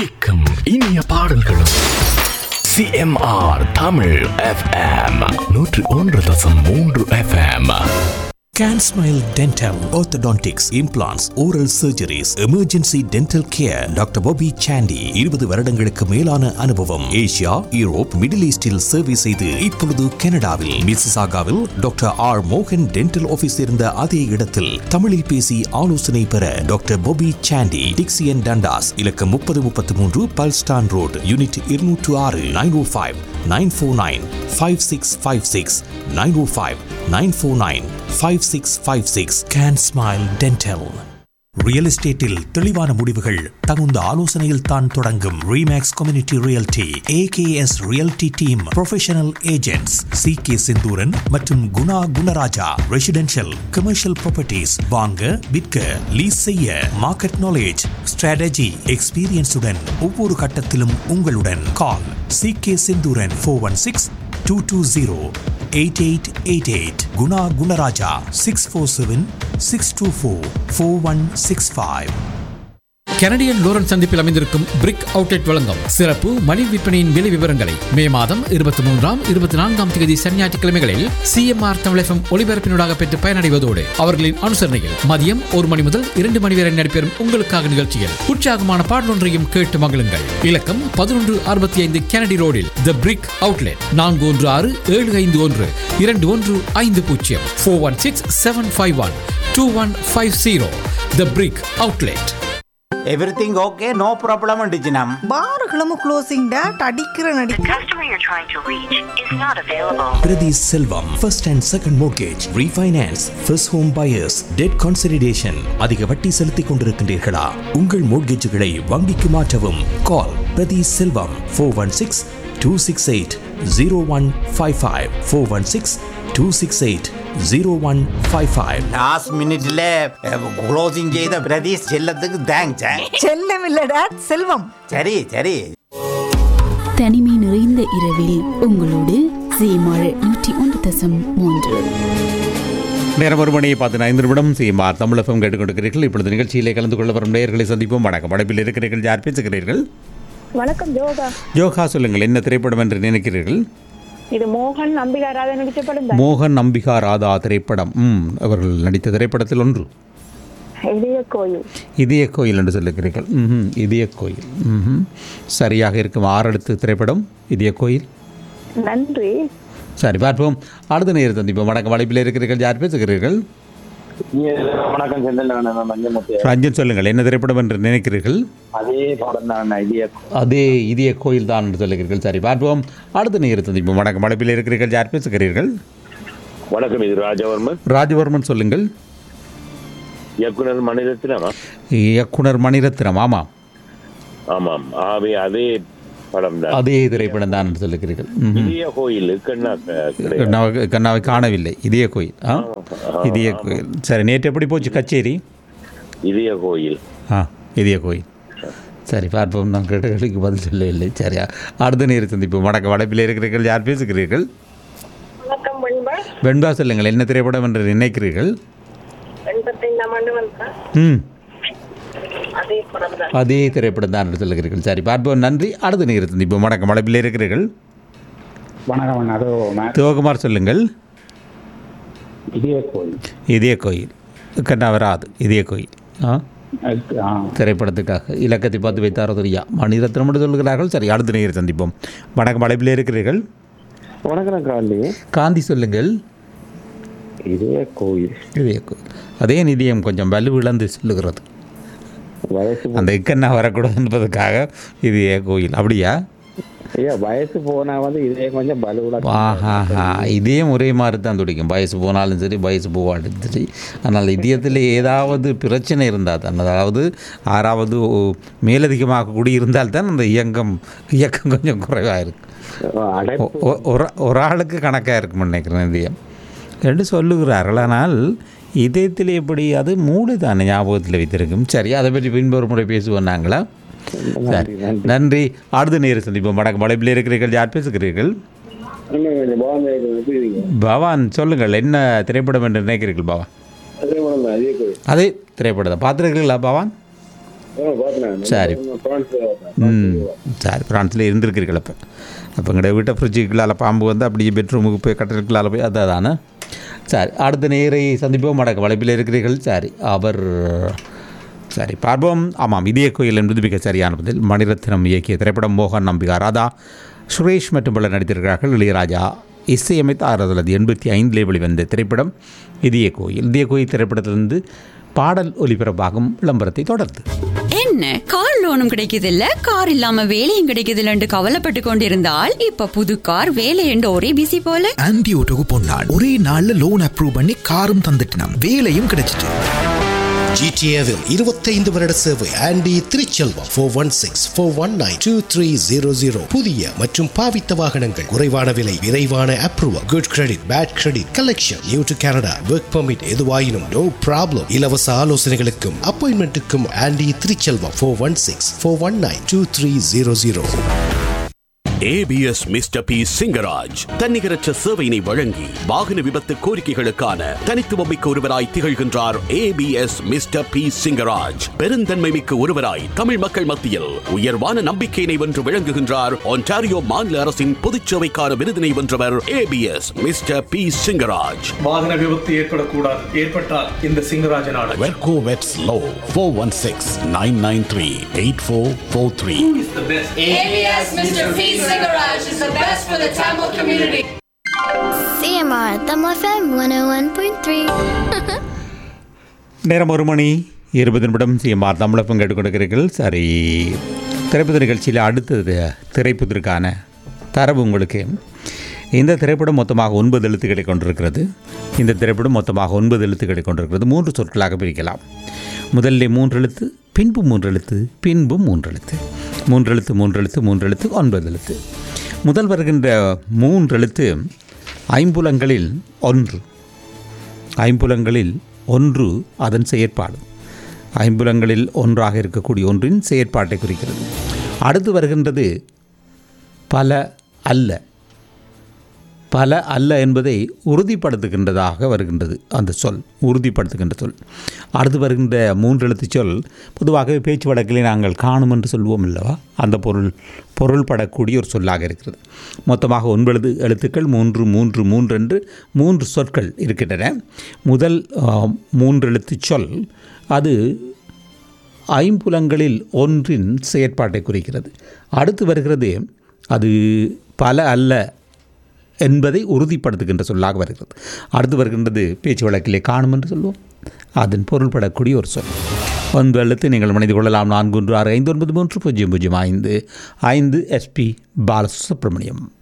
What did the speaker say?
இக்கும் இனிய பாடல்களும் CMR Tamil FM நூற்று ஒன்று தசம் மூன்று FM Can Smile Dental, Orthodontics, Implants, Oral Surgeries, Emergency Dental Care, doctor Bobby Sandy இருபது வருடங்களுக்கு மேலான அனுபவம் ஏசியா யூரோப் மிடில் ஈஸ்டில் சேவை செய்து இப்பொழுது கனடாவில் மிசிசாகாவில் டாக்டர் ஆர் மோகன் டென்டல் ஆபீஸ் இருந்த அதே இடத்தில் தமிழில் பேசி ஆலோசனை பெற doctor Bobby Sandy Dixie and Dundas இலக்கம் முப்பது முப்பத்தி மூன்று பல்ஸ்டான் ரோடு யூனிட் இருநூற்று ஆறு nine O five nine four nine five six five six nine O five nine four nine five six five six can smile dental real எஸ்டேட்டில் தெளிவான முடிவுகள் தகுந்த ஆலோசனையில் தான் தொடங்கும் Remax community realty AKS realty team professional agents C K Senthuran மற்றும் Guna Gunarajah residential commercial properties வாங்க விற்க லீஸ் செய்ய மார்க்கெட் நாலேஜ் ஸ்ட்ராட்டஜி எக்ஸ்பீரியன்ஸுடன் ஒவ்வொரு கட்டத்திலும் உங்களுடன் call C K Senthuran four one six two two zero eight eight eight eight Guna Gunarajah six four seven six two four four one six five Canadian Lawrence சந்திப்பில் அமைந்திருக்கும் பிரிக் outlet வழங்கும் சிறப்பு மணி விற்பனையின் விலை விவரங்களை மே மாதம் இருபத்தி மூன்றாம் இருபத்தி நான்காம் தேதி சனி ஞாயிற்றுக்கிழமைகளில் சிஎம்ஆர் தமிழகம் ஒளிபரப்பினூடாக பெற்று பயனடைவதோடு அவர்களின் அனுசரணையில் மதியம் ஒரு மணி முதல் இரண்டு மணி வரை நடைபெறும் உங்களுக்காக நிகழ்ச்சியில் உற்சாகமான பாடலொன்றையும் கேட்டு மகிழுங்கள் இலக்கம் பதினொன்று அறுபத்தி ஐந்து கெனடி ரோடில் த பிரிக் அவுட்லெட் நான்கு ஒன்று ஆறு ஏழு ஐந்து ஒன்று இரண்டு ஒன்று ஐந்து பூஜ்ஜியம் four one six seven five one two one five zero the brick outlet everything okay no problem டிஜினம் பாருகளும் க்ளோசிங் டேட் அடிக்கிற நடி The customer you're trying to reach is not available. Prathi Selvam first and second mortgage refinance first home buyers debt consideration அதிக வட்டி செலுத்திக் கொண்டிருக்கின்றீர்களா உங்கள் மோர்கேஜுகளை வங்கிக்கு மாற்றவும் call Prathi Selvam four one six two six eight zero one five five four one six two six eight zero one five five last மினிட்ல closing செய்த பிரதீஷ் செல்லத்துக்கு thanks செல்லம் இல்ல டேட் செல்வம் சரி சரி தனிமை நிறைந்த இரவில் உங்களோடு சீமாழ் நூற்றி ஒன்று தசம் மூன்று நேரம் ஒரு மணியை பார்த்து ஐந்து நிமிடம் சிஎம்ஆர் தமிழகம் கேட்டுக்கொண்டிருக்கிறீர்கள் இப்பொழுது நிகழ்ச்சியிலே கலந்து கொள்ள வரும் நேயர்களை சந்திப்போம் வணக்கம் அடைப்பில் இருக்கிறீர்கள் யார் பேசுகிறீர்கள் வணக்கம் ஜோகா ஜோகா சொல்லுங்கள் என்ன திரைப்படம் என்று நினைக்கிறீர்கள் இது மோகன் நம்பிகா ராதா நடிச்ச படம் தான் மோகன் நம்பிகா ராதா திரைப்படம் ம் அவர்கள் நடித்த திரைப்படத்தில் ஒன்று இதய கோயில் இதய கோயில் என்று சொல்லுகிறீர்கள் ம் இதய கோயில் ம் சரியாக இருக்கும் ஆறெடுத்து திரைப்படம் இதய கோயில் நன்றி சரி பார்ப்போம் அடுத்த நேரம் சந்திப்போம் வணக்கம் அழைப்பில் இருக்கிறீர்கள் யார் பேசுகிறீர்கள் வணக்கம் செந்தில் நான் மஞ்சமுத்து ரஞ்சன் சொல்லுங்கள் என்ன திரைப்படம் என்று நினைக்கிறீர்கள் அதே படம் தான் ஐடியா அதே இதய கோயில் தான் என்று சொல்லுகிறீர்கள் சரி பார்ப்போம் அடுத்த நேரம் சந்திப்போம் வணக்கம் அழைப்பில் இருக்கிறீர்கள் யார் பேசுகிறீர்கள் வணக்கம் இது ராஜவர்மன் ராஜவர்மன் சொல்லுங்கள் இயக்குனர் மணிரத்னமா இயக்குனர் மணிரத்னம் ஆமாம் ஆமாம் ஆவே அதே படம் தான் அதே திரைப்படம் தான் என்று சொல்லுகிறீர்கள் ம்ஹும். இதய கோயில் கண்ணா க- கிடையாது. கண்ணாவை கண்ணாவை காணவில்லை இதய கோயில் ஆ இதய கோயில் சரி நேற்று எப்படி போச்சு கச்சேரி இதய கோயில் ஆ இதய கோயில் சரி பார்ப்போம் நான் கேட்ட கேள்விக்கு பதில் சொல்லவில்லை சரியா அடுத்த நேரம் சந்திப்போம் வணக்கம் வடப்பில் இருக்கிறீர்கள் யார் பேசுகிறீர்கள் வணக்கம் வெண்பா வெண்பா சொல்லுங்கள் என்ன திரைப்படம் என்று நினைக்கிறீர்கள் எண்பத்தைந்தாம் ஆண்டு வந்தா ம் அதே படம் தான் அதே திரைப்படம் தான் என்று சொல்லுகிறீர்கள் சரி பார்ப்போம் நன்றி அடுத்த நேரம் சந்திப்போம் வணக்கம் வடப்பில் இருக்கிறீர்கள் வணக்கம் அதோ சிவகுமார் சொல்லுங்கள் இதய கோயில் இதய கோயில் கண்ணா வராது இதய கோயில் ஆ திரைப்படத்துக்காக இலக்கத்தை பார்த்து வைத்தாரோ தெரியா மணிரத்னம் என்று சொல்கிறார்கள் சரி அடுத்த நேரம் சந்திப்போம் வணக்கம் அழைப்பில் இருக்கிறீர்கள் வணக்கம் காலி காந்தி சொல்லுங்கள் இதய கோயில் இதய கோயில் அதே நிதியம் கொஞ்சம் வலு இழந்து சொல்லுகிறது வயசு அந்த இக்கண்ணா வரக்கூடாது என்பதற்காக இதய கோயில் அப்படியா ஐயா வயசு போனா வந்து இதய கொஞ்சம் பலுவில ஆஹாஹா இதயம் ஒரே மாதிரி தான் துடிக்கும் வயசு போனாலும் சரி வயசு போவாலும் சரி ஆனால் இதயத்தில் ஏதாவது பிரச்சனை இருந்தால் தான் அதாவது ஆறாவது ஓ- மேலதிகமாக கூடி இருந்தால் தான் அந்த இயக்கம் இயக்கம் கொஞ்சம் குறைவாக இருக்கும் அடைப்பு ஒ- ஒ- ஒரு ஒரு ஆளுக்கு கணக்காக இருக்கும்னு நினைக்கிறேன் இதயம் என்று சொல்லுகிறார்கள் ஆனால் இதயத்தில் எப்படி அது மூளை தானே ஞாபகத்தில் வைத்திருக்கும் சரி அதை பற்றி பின்பொரு முறை பேசுவோம் நாங்களா சரி நன்றி அடுத்த நேரம் சந்திப்போம் வணக்கம் மலைப்பில் இருக்கிறீர்கள் யார் பேசுகிறீர்கள் பவான் சொல்லுங்கள் என்ன திரைப்படம் என்று நினைக்கிறீர்கள் பவான் அதே படம் தான் இதய கோயில் அதே திரைப்படம் தான் பார்த்துருக்கீங்களா பவான் சரி ம் சரி பிரான்ஸில் இருந்திருக்கிறீர்கள் அப்போ அப்போ எங்களுடைய வீட்டை ஃப்ரிட்ஜுக்குள்ளால் பாம்பு வந்து அப்படியே பெட்ரூமுக்கு போய் கட்டலுக்குள்ளால் போய் அதை தானே சரி அடுத்த நேரை சந்திப்போம் வடக்கு வளைப்பில் இருக்கிறீர்கள் சரி அவர் சரி பார்ப்போம் ஆமாம் இதய கோயில் என்பது மிக சரியான பதில் மணிரத்னம் இயக்கிய திரைப்படம் மோகன் நம்பிகா ராதா சுரேஷ் மற்றும் பலர் நடித்திருக்கிறார்கள் இளையராஜா இசையமைத்த ஆயிரத்தி தொள்ளாயிரத்தி எண்பத்தி ஐந்திலே வெளிவந்த திரைப்படம் இதய கோயில் இதய கோயில் திரைப்படத்திலிருந்து பாடல் ஒலிபரப்பாகும் விளம்பரத்தை தொடர்ந்து என்ன கார் லோனும் கிடைக்குது இல்ல கார் இல்லாம வேலையும் கிடைக்குது இல்லன்னு கவலைப்பட்டு கொண்டிருந்தால் இப்ப புது கார் வேலை என்று ஒரே பிசி போல ஆன்டி ஓட்டோக்கு பொன்னாள் ஒரே நாள்ல லோன் அப்ரூவ் பண்ணி காரும் தந்துட்டினான் வேலையும் கிடைச்சிட்டு ஜிடிஏவில் இருபத்தைந்து வருட சேவை Andy Thiruchelvam four one six four one nine two three zero zero புதிய மற்றும் பாவித்த வாகனங்கள் குறைவான விலை விரைவான approval good credit bad credit collection new to Canada work permit எதுவாயினும் நோ ப்ராப்ளம் இலவச ஆலோசனைகளுக்கும் அப்பாயின்மெண்ட்டுக்கும் Andy Thiruchelvam four one six four one nine two three zero zero ABS mister P Singaraj தன்னிகரற்ற சேவையினை வழங்கி வாகன விபத்து கோரிக்கைகளுக்கான தனித்துவமிக்க ஒருவராய் திகழ்கின்றார் ஏபிஎஸ் மிஸ்டர் பி சிங்கராஜ் பெருந்தன்மை மிக்க ஒருவராய் தமிழ் மக்கள் மத்தியில் உயர்வான நம்பிக்கையினை வென்று விளங்குகின்றார் ஒன்டாரியோ மாநில அரசின் பொதுச்சேவைக்கான விருதினை வென்றவர் ஏபிஎஸ் மிஸ்டர் பி சிங்கராஜ் வாகன விபத்து ஏற்படக்கூடாது ஏற்பட்டால் இந்த சிங்கராஜ நாடு வெர்கோ வெட்ஸ் லோ four one six nine nine three eight four four three ABS Mr. P. Singaraj is the best for the Tamil community. CMR Tamil FM 101.3. நேரம் ஒரு மணி இருபது நிமிடம் சிஎம்ஆர் தமிழப்பம் கேட்டுக்கொண்டிருக்கிறீர்கள் சரி திரைப்பட நிகழ்ச்சியில் அடுத்தது திரைப்பதற்கான தரவு உங்களுக்கு இந்த திரைப்படம் மொத்தமாக ஒன்பது எழுத்துக்களை கொண்டிருக்கிறது இந்த திரைப்படம் மொத்தமாக ஒன்பது எழுத்துக்களை கொண்டிருக்கிறது மூன்று சொற்களாக பிரிக்கலாம் முதல்ல மூன்று எழுத்து பின்பு மூன்று எழுத்து பின்பு மூன்று எழுத்து மூன்று எழுத்து மூன்று எழுத்து மூன்று எழுத்து ஒன்பது எழுத்து முதல் வருகின்ற மூன்று எழுத்து ஐம்புலங்களில் ஒன்று ஐம்புலங்களில் ஒன்று அதன் செயற்பாடு ஐம்புலங்களில் ஒன்றாக இருக்கக்கூடிய ஒன்றின் செயற்பாட்டை குறிக்கிறது அடுத்து வருகின்றது பல அல்ல பல அல்ல என்பதை உறுதிப்படுத்துகின்றதாக வருகின்றது அந்த சொல் உறுதிப்படுத்துகின்ற சொல் அடுத்து வருகின்ற மூன்று எழுத்து சொல் பொதுவாகவே பேச்சு வழக்கிலே நாங்கள் காணும் என்று சொல்வோம் அல்லவா அந்த பொருள் பொருள்படக்கூடிய ஒரு சொல்லாக இருக்கிறது மொத்தமாக ஒன்பது எழுத்துக்கள் மூன்று மூன்று மூன்று என்று மூன்று சொற்கள் இருக்கின்றன முதல் ஆ, மூன்று எழுத்து சொல் அது ஐம்புலங்களில் ஒன்றின் செயற்பாட்டை குறிக்கிறது அடுத்து வருகிறது அது பல அல்ல என்பதை உறுதிப்படுத்துகின்ற சொல்லாக வருகிறது அடுத்து வருகின்றது பேச்சு வழக்கிலே காணும் என்று சொல்லுவோம் அதன் பொருள்படக்கூடிய ஒரு சொல் ஒன்பது எழுத்து நீங்கள் மனித கொள்ளலாம் நான்கு ஒன்று ஆறு ஐந்து ஒன்பது மூன்று பூஜ்ஜியம் பூஜ்ஜியம் ஐந்து ஐந்து எஸ்பி பாலசுப்ரமணியம்